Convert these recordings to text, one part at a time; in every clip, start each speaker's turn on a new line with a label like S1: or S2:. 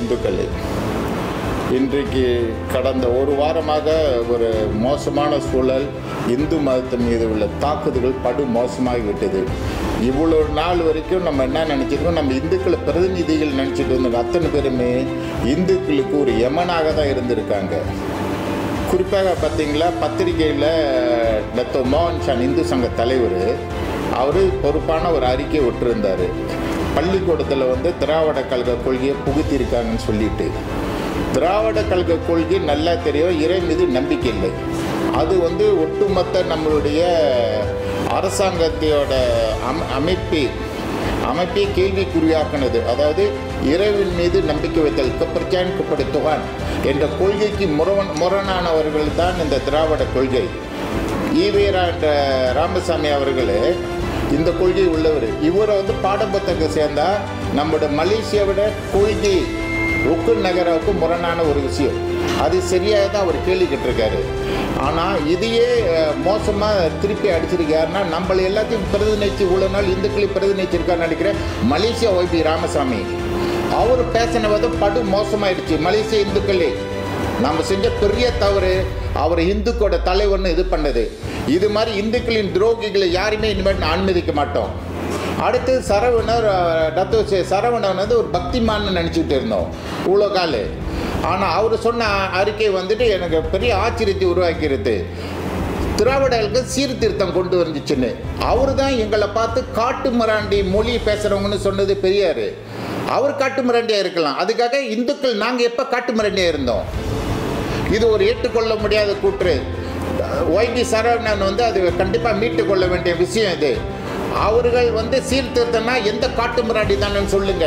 S1: இந்துக்களே இன்றைக்கு கடந்த ஒரு வாரமாக ஒரு மோசமான சூழல் இந்து மதத்தின் மீது உள்ள தாக்குதல்கள் படு மோசமாகி விட்டது இவ்வளோ நாள் வரைக்கும் நம்ம என்ன நினச்சிருக்கோம் நம்ம இந்துக்களை பிரதிநிதிகள் நினச்சிட்டு இருந்த அத்தனை பேருமே இந்துக்களுக்கு ஒரு யமனாக தான் இருந்திருக்காங்க குறிப்பாக பார்த்தீங்களா பத்திரிகையில் டாக்டர் மோகன் ஷான் இந்து சங்க தலைவர் அவர் பொறுப்பான ஒரு அறிக்கை விட்டுருந்தார் பள்ளிக்கூடத்தில் வந்து திராவிட கழக கொள்கையை புகுத்திருக்காங்கன்னு சொல்லிட்டு திராவிட கழக கொள்கை நல்லா தெரியும் இறை மீது நம்பிக்கை இல்லை அது வந்து ஒட்டுமொத்த நம்மளுடைய அரசாங்கத்தையோட அம அமைப்பு அமைப்பை கேள்விக்குறியாக்கினது அதாவது இறைவன் மீது நம்பிக்கை வைத்தல் கப்பர்ச்சான் கப்படுத்துவான் என்ற கொள்கைக்கு முரண் முரணானவர்கள் தான் இந்த திராவிட கொள்கை ஈவேரா என்ற ராமசாமி அவர்கள் இந்த கொள்கை உள்ளவர் இவரை வந்து பாடப்புத்தகம் சேர்ந்தா நம்மளோட மலேசியாவோட கொள்கை ருக்கு நகராவுக்கு முரணான ஒரு விஷயம் அது சரியாக தான் அவர் கேள்வி கேட்டிருக்காரு ஆனால் இதையே மோசமாக திருப்பி அடிச்சிருக்காருன்னா நம்மளை எல்லாத்தையும் பிரதிநிதிச்சு இவ்வளோ நாள் இந்துக்களை பிரதிநிதிச்சிருக்காருன்னு நினைக்கிறேன் மலேசியா ஒய்பி ராமசாமி அவர் பேசின வந்து படு மோசமாயிடுச்சு மலேசிய இந்துக்களே நம்ம செஞ்ச பெரிய தவறு அவர் இந்துக்களோட தலைவர்னு இது பண்ணது இது மாதிரி இந்துக்களின் துரோகிகளை யாருமே இனிமேல் நான் அனுமதிக்க மாட்டோம் அடுத்து சரவணர் டத்து சரவணன் வந்து ஒரு பக்திமான்னு நினச்சிக்கிட்டு இருந்தோம் இவ்வளோ காலு ஆனால் அவர் சொன்ன அறிக்கை வந்துட்டு எனக்கு பெரிய ஆச்சரியத்தை உருவாக்கிறது திராவிடர்களுக்கு சீர்திருத்தம் கொண்டு வந்துச்சுன்னு அவர் தான் எங்களை பார்த்து காட்டு மிராண்டி மொழி பேசுகிறவங்கன்னு சொன்னது பெரியார் அவர் காட்டு மிராண்டியாக இருக்கலாம் அதுக்காக இந்துக்கள் நாங்கள் எப்போ காட்டு மிராண்டியாக இருந்தோம் இது ஒரு ஏற்றுக்கொள்ள முடியாத கூற்று ஒய்பி சரவணன் வந்து அது கண்டிப்பாக மீட்டு கொள்ள வேண்டிய விஷயம் இது அவர்கள் வந்து சீர்திருத்தம்னா எந்த காட்டு மிராண்டி தானேன்னு சொல்லுங்க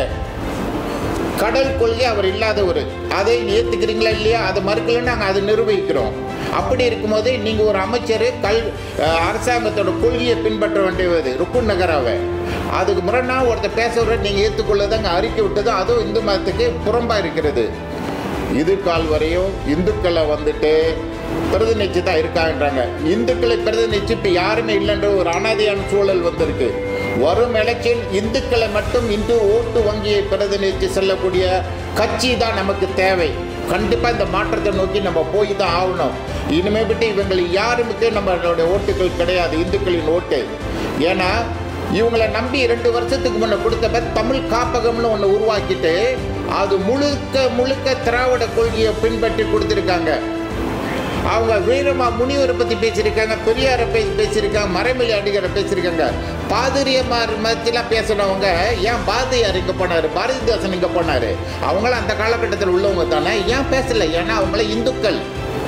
S1: கடல் கொள்கை அவர் இல்லாதவர் அதை ஏற்றுக்கிறீங்களா இல்லையா அதை மறுக்கலன்னு நாங்கள் அதை நிரூபிக்கிறோம் அப்படி இருக்கும்போது நீங்கள் ஒரு அமைச்சர் கல் அஹ், அரசாங்கத்தோட கொள்கையை பின்பற்ற வேண்டியது ருக்குன் நகராவை அதுக்கு முரணா ஒருத்தர் பேசுகிற நீங்கள் ஏற்றுக்கொள்ளதாங்க அறிக்கை விட்டது அதுவும் இந்து மதத்துக்கு புறம்பாக இருக்கிறது இது கால் வரையும் இந்துக்களை வந்துட்டு பிரதிநிதிச்சு தான் இருக்காங்கன்றாங்க இந்துக்களை பிரதிநிதிச்சு இப்போ யாருமே இல்லைன்ற ஒரு அனாதையான சூழல் வந்திருக்கு வரும் எலெக்ஷன் இந்துக்களை மட்டும் இந்து ஓட்டு வங்கியை பிரதிநிதித்து செல்லக்கூடிய கட்சி தான் நமக்கு தேவை கண்டிப்பாக இந்த மாற்றத்தை நோக்கி நம்ம போய் தான் ஆகணும் இனிமே விட்டு இவங்களை யாருமே நம்மளோட ஓட்டுகள் கிடையாது இந்துக்களின் ஓட்டு ஏன்னா இவங்களை நம்பி ரெண்டு வருஷத்துக்கு முன்ன கொடுத்த பேர் தமிழ் காப்பகம்னு ஒன்று உருவாக்கிட்டு அது முழுக்க முழுக்க திராவிட கொள்கையை பின்பற்றி கொடுத்துருக்காங்க அவங்க வீரமா முனிவரை பற்றி பேசியிருக்காங்க பெரியாரை பேசி பேசியிருக்காங்க மறைமொழி அடிகரை பேசியிருக்காங்க பாதிரியமார் மதத்திலாம் பேசினவங்க ஏன் பாரதியார் இங்கே போனார் பாரதிதாசன் இங்கே போனார் அவங்களும் அந்த காலகட்டத்தில் உள்ளவங்க தானே ஏன் பேசலை ஏன்னா அவங்கள இந்துக்கள்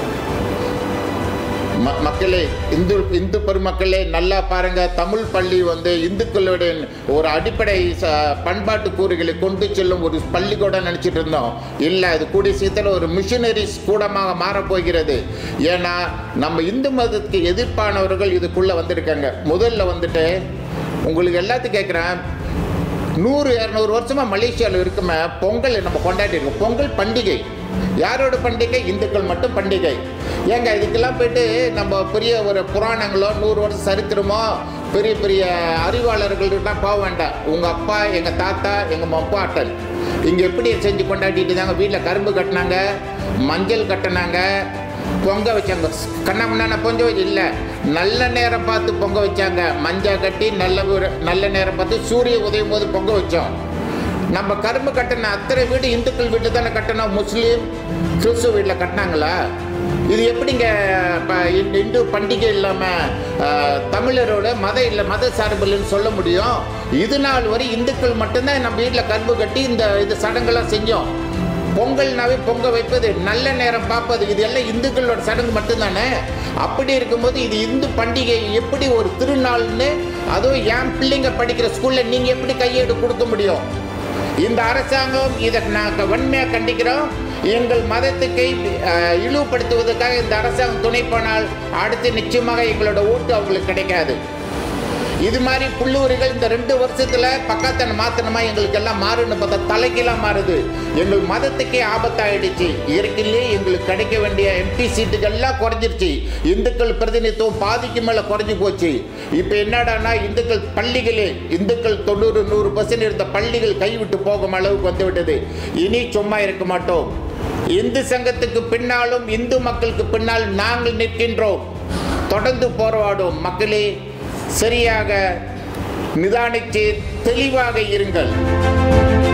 S1: ம மக்களே இந்து இந்து பெருமக்களே நல்லா பாருங்க தமிழ் பள்ளி வந்து இந்துக்களுடைய ஒரு அடிப்படை ச பண்பாட்டு கூறுகளை கொண்டு செல்லும் ஒரு பள்ளிக்கூடம் நினச்சிட்டு இருந்தோம் இல்லை அது கூடிய சீக்கிரத்தில் ஒரு மிஷினரிஸ் கூடமாக மாறப்போகிறது ஏன்னா நம்ம இந்து மதத்துக்கு எதிர்ப்பானவர்கள் இதுக்குள்ளே வந்திருக்காங்க முதல்ல வந்துட்டு உங்களுக்கு எல்லாத்துக்கும் கேட்குறேன் நூறு இரநூறு வருஷமாக மலேசியாவில் இருக்குமே பொங்கல் நம்ம கொண்டாடி இருக்கோம் பொங்கல் பண்டிகை யாரோட பண்டிகை இந்துக்கள் மட்டும் பண்டிகை ஏங்க இதுக்கெல்லாம் போயிட்டு நம்ம பெரிய ஒரு புராணங்களோ நூறு வருஷம் சரித்திரமோ பெரிய பெரிய அறிவாளர்கள்ட்ட போக வேண்டாம் உங்கள் அப்பா எங்கள் தாத்தா எங்கள் மப்பாட்டன் இங்கே எப்படி செஞ்சு கொண்டாடிட்டு தாங்க வீட்டில் கரும்பு கட்டினாங்க மஞ்சள் கட்டினாங்க பொங்க வச்சாங்க கண்ணாமண்ணா பொங்க வச்சு இல்லை நல்ல நேரம் பார்த்து பொங்க வச்சாங்க மஞ்சள் கட்டி நல்ல ஊர- நல்ல நேரம் பார்த்து சூரிய உதயும் போது பொங்க வச்சோம் நம்ம கரும்பு கட்டின அத்தனை வீடு இந்துக்கள் வீட்டு தானே கட்டணும் முஸ்லீம் கிறிஸ்துவ வீட்டில் கட்டினாங்களா இது எப்படிங்க ப- இந்த இந்து பண்டிகை இல்லாமல் தமிழரோட மத இல்லை மத சார்பில்லைன்னு சொல்ல முடியும் இது நாள் வரை இந்துக்கள் மட்டும்தான் நம்ம வீட்டில் கரும்பு கட்டி இந்த இது சடங்கெல்லாம் செஞ்சோம் பொங்கல்னாவே பொங்க வைப்பது நல்ல நேரம் பார்ப்பது இது எல்லாம் இந்துக்களோட சடங்கு மட்டும்தானே அப்படி இருக்கும்போது இது இந்து பண்டிகை எப்படி ஒரு திருநாள்னு அதுவும் என் பிள்ளைங்க படிக்கிற ஸ்கூல்ல நீங்க எப்படி கையேடு கொடுக்க முடியும் இந்த அரசாங்கம் இதை நாங்கள் வன்மையாக கண்டிக்கிறோம் எங்கள் மதத்துக்கை அஹ், இழிவுபடுத்துவதற்காக இந்த அரசாங்கம் துணை போனால் அடுத்து நிச்சயமாக எங்களோட ஓட்டு அவங்களுக்கு கிடைக்காது இது மாதிரி புள்ளூரிகள் இந்த ரெண்டு வருஷத்துல பக்கத்தனை மாத்தணுமா எங்களுக்கு எல்லாம் மாறுன்னு பார்த்தா தலைக்கெல்லாம் மாறுது எங்கள் மதத்துக்கே ஆபத்தாயிடுச்சு இயற்கையிலே எங்களுக்கு கிடைக்க வேண்டிய எம்பி சீட்டுகள் எல்லாம் குறைஞ்சிருச்சு இந்துக்கள் பிரதிநிதித்துவம் பாதிக்கு மேல குறைஞ்சு போச்சு இப்போ என்னடான்னா இந்துக்கள் பள்ளிகளே இந்துக்கள் தொண்ணூறு நூறு பர்சன்ட் இருந்த பள்ளிகள் கைவிட்டு போகும் அளவுக்கு வந்து விட்டது இனி சும்மா இருக்க மாட்டோம் இந்து சங்கத்துக்கு பின்னாலும் இந்து மக்களுக்கு பின்னால் நாங்கள் நிற்கின்றோம் தொடர்ந்து போராடும் மக்களே சரியாக நிதானித்து தெளிவாக இருங்கள்